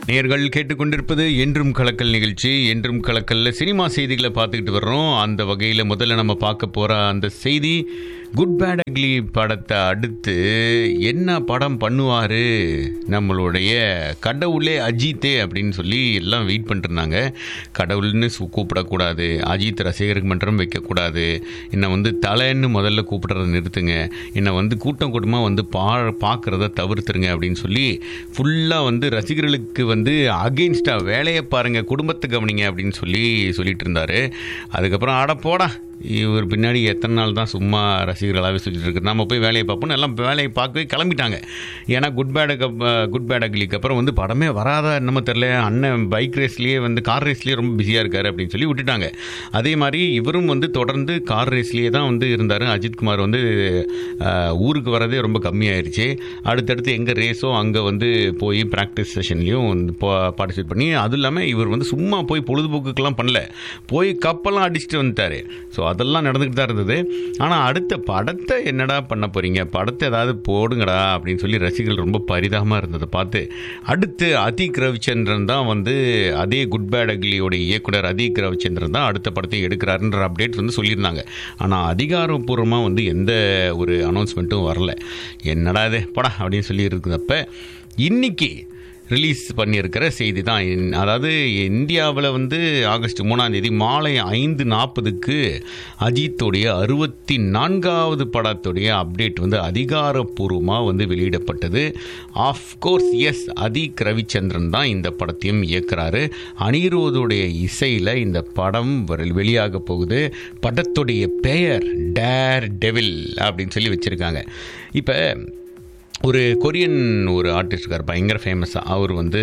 நேர்கள் கேட்டுக்கொண்டிருப்பது என்றும் கலக்கல் நிகழ்ச்சி என்றும் கலக்கல்ல சினிமா செய்திகளை பார்த்துக்கிட்டு வர்றோம் அந்த வகையில் முதல்ல நம்ம பார்க்க போகிற அந்த செய்தி குட் பேட் அக்லி படத்தை அடுத்து என்ன படம் பண்ணுவார் நம்மளுடைய கடவுளே அஜித்தே அப்படின்னு சொல்லி எல்லாம் வெயிட் பண்ணிருந்தாங்க கடவுள்னு சு- கூப்பிடக்கூடாது அஜித் ரசிகருக்கு மன்றம் வைக்கக்கூடாது என்னை வந்து தலைன்னு முதல்ல கூப்பிடுறத நிறுத்துங்க என்னை வந்து கூட்டம் கூட்டமாக வந்து பா பார்க்குறத தவிர்த்துருங்க அப்படின்னு சொல்லி ஃபுல்லாக வந்து ரசிகர்களுக்கு வந்து அகெயின்ஸ்டாக வேலையை பாருங்கள் குடும்பத்தை கவனிங்க அப்படின்னு சொல்லி சொல்லிட்டு இருந்தார் அதுக்கப்புறம் அட போடா இவர் பின்னாடி எத்தனை நாள் தான் சும்மா ரசிகர்களாகவே சுற்றிட்டு இருக்கு நம்ம போய் வேலையை பார்ப்போம் எல்லாம் வேலையை பார்க்கவே கிளம்பிட்டாங்க ஏன்னா குட் பேடுக்கு குட் பேட் அக்லிக்கு அப்புறம் வந்து படமே வராத என்னமோ தெரில அண்ணன் பைக் ரேஸ்லேயே வந்து கார் ரேஸ்லேயே ரொம்ப பிஸியாக இருக்காரு அப்படின்னு சொல்லி விட்டுட்டாங்க அதே மாதிரி இவரும் வந்து தொடர்ந்து கார் ரேஸ்லேயே தான் வந்து இருந்தார் அஜித்குமார் வந்து அஹ், ஊருக்கு வரதே ரொம்ப கம்மியாயிருச்சு அடுத்தடுத்து எங்கே ரேஸோ அங்கே வந்து போய் ப்ராக்டிஸ் செஷன்லேயும் வந்து பார்ட்டிசிபேட் பண்ணி அதுவும் இல்லாமல் இவர் வந்து சும்மா போய் பொழுதுபோக்குக்கெல்லாம் பண்ணல போய் கப்பெல்லாம் அடிச்சுட்டு வந்துட்டார் ஸோ அதெல்லாம் நடந்துக்கிட்டு தான் இருந்தது ஆனால் அடுத்த படத்தை என்னடா பண்ண போகிறீங்க படத்தை ஏதாவது போடுங்கடா அப்படின்னு சொல்லி ரசிகர்கள் ரொம்ப பரிதாபமாக இருந்ததை பார்த்து அடுத்து அதீக் ரவிச்சந்திரன் தான் வந்து அதே குட் பேட் அக்லியோட இயக்குனர் அதீக் ரவிச்சந்திரன் தான் அடுத்த படத்தை எடுக்கிறாருன்ற அப்டேட் வந்து சொல்லியிருந்தாங்க ஆனால் அதிகாரப்பூர்வமாக வந்து எந்த ஒரு அனௌன்ஸ்மெண்ட்டும் வரல என்னடா இது படா அப்படின்னு சொல்லி இருக்குதப்ப இன்னைக்கு ரிலீஸ் பண்ணியிருக்கிற செய்தி தான் இன்- அதாவது இந்தியாவில் வந்து ஆகஸ்ட் மூணாம் தேதி மாலை ஐந்து நாற்பதுக்கு அஜித்துடைய அறுபத்தி நான்காவது படத்துடைய அப்டேட் வந்து அதிகாரப்பூர்வமாக வந்து வெளியிடப்பட்டது ஆஃப்கோர்ஸ் எஸ் அதீக் ரவிச்சந்திரன் தான் இந்த படத்தையும் இயக்குறாரு அனிருத்துடைய இசையில் இந்த படம் வர- வெளியாக போகுது படத்துடைய பெயர் டேர் டெவில் அப்படின்னு சொல்லி வச்சுருக்காங்க இப்போ ஒரு கொரியன் ஒரு ஆர்டிஸ்ட் இருக்கார் பயங்கர ஃபேமஸாக அவர் வந்து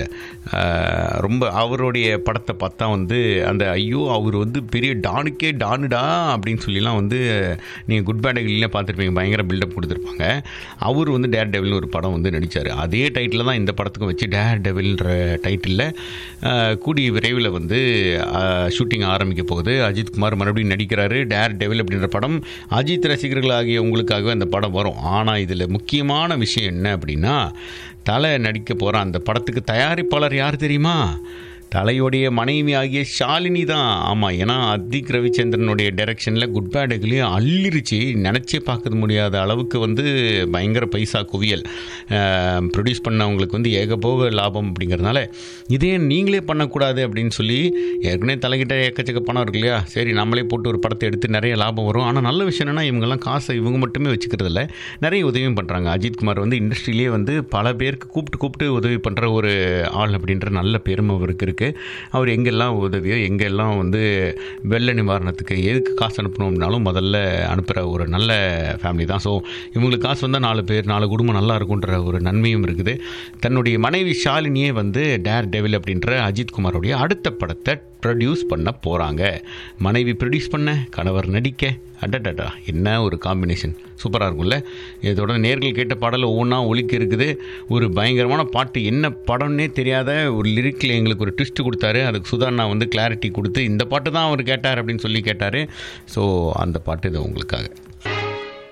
ஆஹ், ரொம்ப அவருடைய படத்தை பார்த்தா வந்து அந்த ஐயோ அவர் வந்து பெரிய டானுக்கே டானுடா அப்படின்னு சொல்லிலாம் வந்து நீங்கள் குட் பேட் அகிலாம் பார்த்துருப்பீங்க பயங்கர பில்டப் கொடுத்துருப்பாங்க அவர் வந்து டேர் டெவில்னு ஒரு படம் வந்து நடித்தார் அதே டைட்டில் தான் இந்த படத்துக்கும் வச்சு டேர் டெவில்ன்ற டைட்டிலில் கூடிய விரைவில் வந்து ஷூட்டிங் ஆரம்பிக்க போகுது அஜித் குமார் மறுபடியும் நடிக்கிறாரு டேர் டெவில் அப்படின்ற படம் அஜித் ரசிகர்கள் ஆகிய உங்களுக்காகவே அந்த படம் வரும் ஆனால் இதில் முக்கியமான விஷயம் என்ன அப்படின்னா தலை நடிக்க போகிற அந்த படத்துக்கு தயாரிப்பாளர் யார் தெரியுமா தலையுடைய மனைவி ஆகிய ஷாலினி தான் ஆமாம் ஏன்னா அதிக் ரவிச்சந்திரனுடைய டைரக்ஷனில் குட் பேடுகளையும் அள்ளிருச்சு நினச்சே பார்க்க முடியாத அளவுக்கு வந்து பயங்கர பைசா குவியல் ப்ரொடியூஸ் பண்ணவங்களுக்கு வந்து ஏகபோக லாபம் அப்படிங்கிறதுனால இதே நீங்களே பண்ணக்கூடாது அப்படின்னு சொல்லி ஏற்கனவே தலைகிட்ட எக்கச்சக்க பணம் இருக்கு இல்லையா சரி நம்மளே போட்டு ஒரு படத்தை எடுத்து நிறைய லாபம் வரும் ஆனால் நல்ல விஷயம் என்னன்னா இவங்கெல்லாம் காசை இவங்க மட்டுமே வச்சுக்கிறது இல்ல நிறைய உதவியும் பண்ணுறாங்க அஜித் குமார் வந்து இண்டஸ்ட்ரியிலேயே வந்து பல பேருக்கு கூப்பிட்டு கூப்பிட்டு உதவி பண்ணுற ஒரு ஆள் அப்படின்ற நல்ல பெருமை அவருக்கு இருக்குது அவர் எங்கெல்லாம் உதவியோ எங்கெல்லாம் வந்து வெள்ள நிவாரணத்துக்கு எதுக்கு காசு அனுப்பணும்னாலும் முதல்ல அனுப்புகிற ஒரு நல்ல ஃபேமிலி தான் ஸோ இவங்களுக்கு காசு வந்தால் நாலு பேர் நாலு குடும்பம் நல்லா இருக்குன்ற ஒரு நன்மையும் இருக்குது தன்னுடைய மனைவி ஷாலினியே வந்து டேர் டெவில் அப்படின்ற அஜித் குமாரோடைய அடுத்த படத்தை ப்ரொடியூஸ் பண்ண போகிறாங்க மனைவி ப்ரொடியூஸ் பண்ண கணவர் நடிக்க அடடடா என்ன ஒரு காம்பினேஷன் சூப்பராக இருக்கும்ல இதோட நேர்கள் கேட்ட பாடல் ஒவ்வொன்றா ஒலிக்க இருக்குது ஒரு பயங்கரமான பாட்டு என்ன படம்னே தெரியாத ஒரு லிரிக்கில் எங்களுக்கு ஒரு ட்விஸ்ட் கொடுத்தாரு அதுக்கு சுதாண்ணா வந்து கிளாரிட்டி கொடுத்து இந்த பாட்டு தான் அவர் கேட்டார் அப்படின்னு சொல்லி கேட்டார் ஸோ அந்த பாட்டு இது உங்களுக்காக